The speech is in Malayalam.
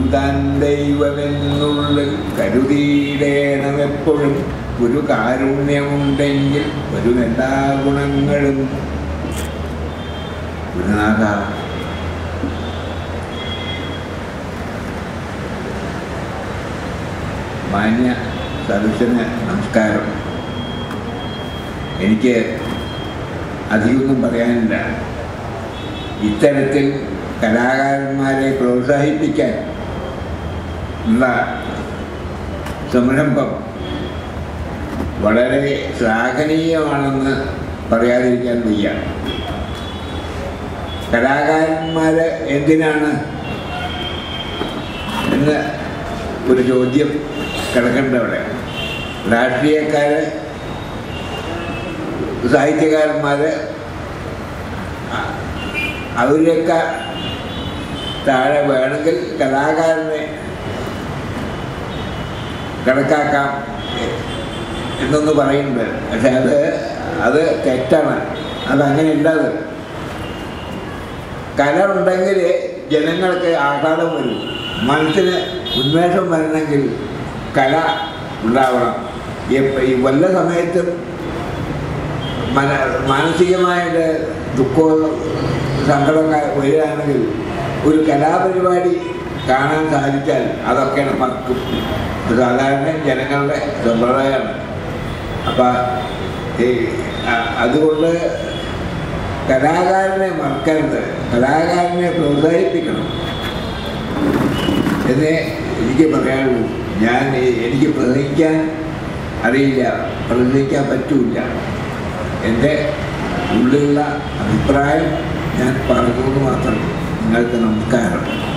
താൻ ദൈവമെന്നുള്ളിൽ കരുതിയിടേണമെപ്പോഴും ഒരു കാരുണ്യമുണ്ടെങ്കിൽ വരും എല്ലാ ഗുണങ്ങളും ഗുരുനാഥ മാന്യ സദസ്സിന് നമസ്കാരം എനിക്ക് അധികമൊന്നും പറയാനില്ല ഇത്തരത്തിൽ കലാകാരന്മാരെ പ്രോത്സാഹിപ്പിക്കാൻ ഉള്ള സംരംഭം വളരെ ശ്ലാഘനീയമാണെന്ന് പറയാതിരിക്കാൻ വയ്യ കലാകാരന്മാർ എന്തിനാണ് എന്ന് ഒരു ചോദ്യം കിടക്കേണ്ട അവിടെ രാഷ്ട്രീയക്കാർ സാഹിത്യകാരന്മാർ അവരെയൊക്കെ താഴെ വേണമെങ്കിൽ കലാകാരനെ കണക്കാക്കാം എന്നൊന്ന് പറയുന്നുണ്ട് പക്ഷെ അത് അത് തെറ്റാണ് അതങ്ങനെയല്ല അത് കല ഉണ്ടെങ്കിൽ ജനങ്ങൾക്ക് ആഹ്ലാദം വരും മനസ്സിന് ഉന്മേഷം വരണമെങ്കിൽ കല ഉണ്ടാവണം എപ്പ- ഈ വല്ല സമയത്തും മന മാനസികമായിട്ട് ദുഃഖവും സങ്കടമൊക്കെ വരികയാണെങ്കിൽ ഒരു കലാപരിപാടി കാണാൻ സാധിച്ചാൽ അതൊക്കെയാണ് മറക്കും സാധാരണ ജനങ്ങളുടെ സമ്പ്രദായമാണ് അപ്പം ഈ അ- അതുകൊണ്ട് കലാകാരനെ മറക്കരുത് കലാകാരനെ പ്രോത്സാഹിപ്പിക്കണം എന്നേ എനിക്ക് പറയാനുള്ളൂ ഞാൻ ഈ- എനിക്ക് പ്രസംഗിക്കാൻ അറിയില്ല പ്രസംഗിക്കാൻ പറ്റൂല എൻ്റെ ഉള്ളിലുള്ള അഭിപ്രായം ഞാൻ പറഞ്ഞു എന്ന് മാത്രം നിങ്ങൾക്ക് നമസ്കാരം